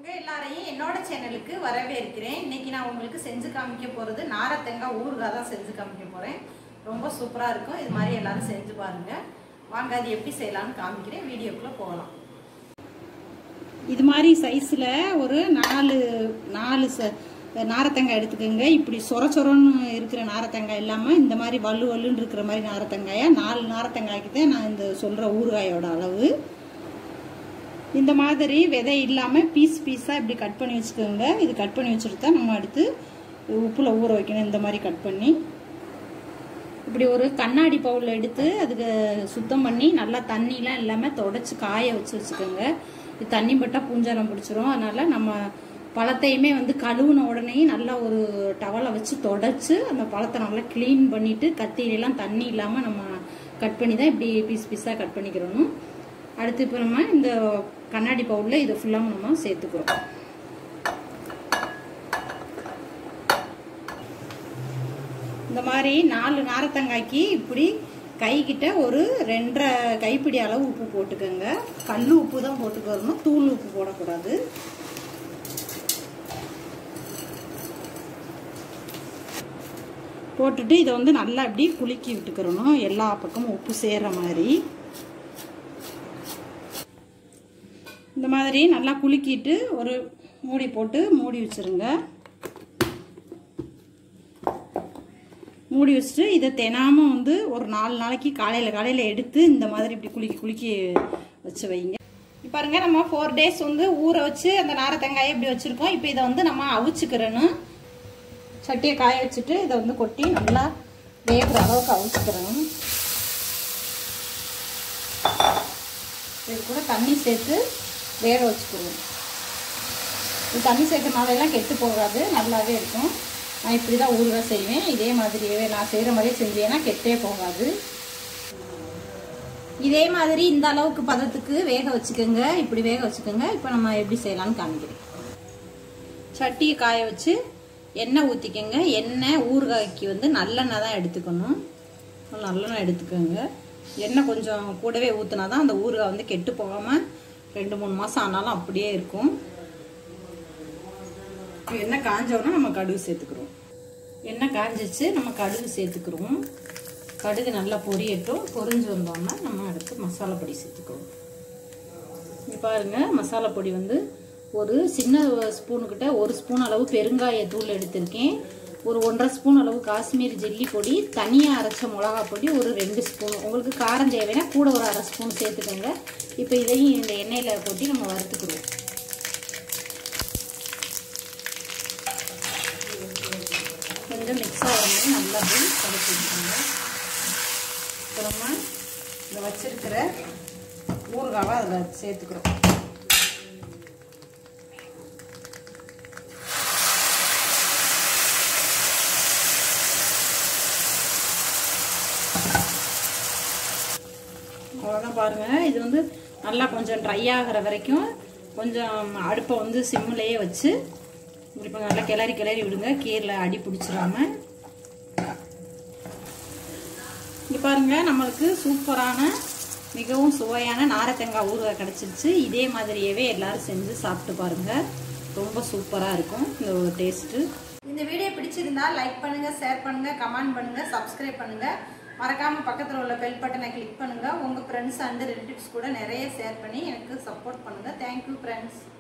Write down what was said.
உங்க எல்லாரையும் என்னோட சேனலுக்கு வரவேற்கிறேன் இன்னைக்கு நான் உங்களுக்கு செஞ்சு காமிக்க போறது நாரத்தங்காய் ஊறுகாய் தான் செஞ்சு காமிக்க போறேன் ரொம்ப சூப்பரா இருக்கும் இது மாதிரி எல்லாரும் செஞ்சு பாருங்க வாங்க அது எப்படி செய்யலாம்னு காமிக்கிறேன் வீடியோக்குள்ள போகலாம் இது மாதிரி சைஸில் ஒரு நாலு நாலு ச நாரத்தங்காய் எடுத்துக்கோங்க இப்படி சொர சொரன்னு இருக்கிற நாரத்தங்காய் இல்லாமல் இந்த மாதிரி வலு வலுன்னு இருக்கிற மாதிரி நாரத்தங்காயை நாலு நாரத்தங்காய்க்கு தான் நான் இந்த சொல்கிற ஊறுகாயோட அளவு இந்த மாதிரி விதை இல்லாமல் பீஸ் பீஸாக இப்படி கட் பண்ணி வச்சுக்கோங்க இது கட் பண்ணி வச்சுட்டு தான் நம்ம அடுத்து உப்பில் ஊற வைக்கணும் இந்த மாதிரி கட் பண்ணி இப்படி ஒரு கண்ணாடி பவுலில் எடுத்து அதுக்கு சுத்தம் பண்ணி நல்லா தண்ணிலாம் இல்லாமல் தொடச்சி காய வச்சு வச்சுக்கோங்க இது தண்ணி பட்டால் பூஞ்சாலம் பிடிச்சிரும் அதனால் நம்ம பழத்தையுமே வந்து கழுவுன உடனே நல்லா ஒரு டவலை வச்சு தொடச்சி அந்த பழத்தை நல்லா க்ளீன் பண்ணிவிட்டு கத்தியிலலாம் தண்ணி இல்லாமல் நம்ம கட் பண்ணி தான் இப்படி பீஸ் பீஸாக கட் பண்ணிக்கிறணும் அடுத்து இப்போ நம்ம இந்த கண்ணாடி பவுலில் இதை ஃபுல்லாக நம்ம சேர்த்துக்கிறோம் இந்த மாதிரி நாலு நாரத்தங்காய்க்கு இப்படி கைக்கிட்ட ஒரு ரெண்டரை கைப்பிடி அளவு உப்பு போட்டுக்கோங்க கல் உப்பு தான் போட்டுக்கணும் தூள் உப்பு போடக்கூடாது போட்டுட்டு இதை வந்து நல்லா இப்படி குலுக்கி விட்டுக்கிறணும் எல்லா பக்கமும் உப்பு சேர்ற மாதிரி இந்த மாதிரி நல்லா குலுக்கிட்டு ஒரு மூடி போட்டு மூடி வச்சுருங்க மூடி வச்சுட்டு இதை தினாமல் வந்து ஒரு நாலு நாளைக்கு காலையில் காலையில் எடுத்து இந்த மாதிரி இப்படி குலுக்கி குலுக்கி வச்சு வைங்க பாருங்க நம்ம ஃபோர் டேஸ் வந்து ஊற வச்சு அந்த நாரத்தங்காயை இப்படி வச்சுருக்கோம் இப்போ இதை வந்து நம்ம அவிச்சுக்கிறணும் சட்டியை காய வச்சுட்டு இதை வந்து கொட்டி நல்லா வேகிற அளவுக்கு அவிச்சுக்கிறணும் இது கூட தண்ணி சேர்த்து வேக வச்சுக்கிடுவோம் இது தண்ணி சேர்க்கறனால கெட்டு போகாது நல்லாவே இருக்கும் நான் இப்படி தான் ஊறுகாய் செய்வேன் இதே மாதிரியே நான் செய்கிற மாதிரியே செஞ்சேன்னா கெட்டே போகாது இதே மாதிரி இந்த அளவுக்கு பதத்துக்கு வேக வச்சுக்கோங்க இப்படி வேக வச்சுக்கோங்க இப்போ நம்ம எப்படி செய்யலாம்னு காமிக்கிறேன் சட்டியை காய வச்சு எண்ணெய் ஊற்றிக்கோங்க எண்ணெய் ஊறுகாய்க்கு வந்து நல்லெண்ணெய் தான் எடுத்துக்கணும் நல்லெண்ணெய் எடுத்துக்கோங்க எண்ணெய் கொஞ்சம் கூடவே ஊற்றினா தான் அந்த ஊறுகாய் வந்து கெட்டு போகாமல் ரெண்டு மூணு மாதம் ஆனாலும் அப்படியே இருக்கும் எண்ணெய் காஞ்சோன்னா நம்ம கடுகு சேர்த்துக்கிறோம் எண்ணெய் காஞ்சிச்சு நம்ம கடுகு சேர்த்துக்கிறோம் கடுகு நல்லா பொரியட்டும் பொரிஞ்சு வந்தோம்னா நம்ம அடுத்து மசாலா பொடி சேர்த்துக்கிறோம் இங்கே பாருங்கள் மசாலா பொடி வந்து ஒரு சின்ன ஸ்பூனுக்கிட்ட ஒரு ஸ்பூன் அளவு பெருங்காய தூள் எடுத்திருக்கேன் ஒரு ஒன்றரை ஸ்பூன் அளவு காஷ்மீர் ஜெல்லி பொடி தனியாக அரைச்ச மிளகா பொடி ஒரு ரெண்டு ஸ்பூன் உங்களுக்கு காரம் தேவைன்னா கூட ஒரு அரை ஸ்பூன் சேர்த்துக்கோங்க இப்போ இதையும் இந்த எண்ணெயில் கொட்டி நம்ம வறுத்துக்கிறோம் கொஞ்சம் மிக்ஸ் ஆகிற மாதிரி நல்லா போய் கலக்கி வச்சுக்கோங்க அப்புறமா இந்த வச்சிருக்கிற ஊறுகாவை அதில் சேர்த்துக்கிறோம் அவ்வளோதான் பாருங்கள் இது வந்து நல்லா கொஞ்சம் ட்ரை ஆகிற வரைக்கும் கொஞ்சம் அடுப்பை வந்து சிம்மிலேயே வச்சு இப்போ நல்லா கிளறி கிளறி விடுங்க கீரில் அடி பிடிச்சிடாம இங்கே பாருங்கள் நம்மளுக்கு சூப்பரான மிகவும் சுவையான நாரத்தங்காய் ஊறுகாய் கிடச்சிருச்சு இதே மாதிரியவே எல்லாரும் செஞ்சு சாப்பிட்டு பாருங்கள் ரொம்ப சூப்பராக இருக்கும் இந்த ஒரு டேஸ்ட்டு இந்த வீடியோ பிடிச்சிருந்தா லைக் பண்ணுங்கள் ஷேர் பண்ணுங்கள் கமெண்ட் பண்ணுங்கள் சப்ஸ்கிரைப் பண்ணுங்கள் மறக்காமல் பக்கத்தில் உள்ள பெல் பட்டனை கிளிக் பண்ணுங்கள் உங்கள் ஃப்ரெண்ட்ஸ் அண்ட் ரிலேட்டிவ்ஸ் கூட நிறைய ஷேர் பண்ணி எனக்கு சப்போர்ட் பண்ணுங்கள் தேங்க்யூ ஃப்ரெண்ட்ஸ்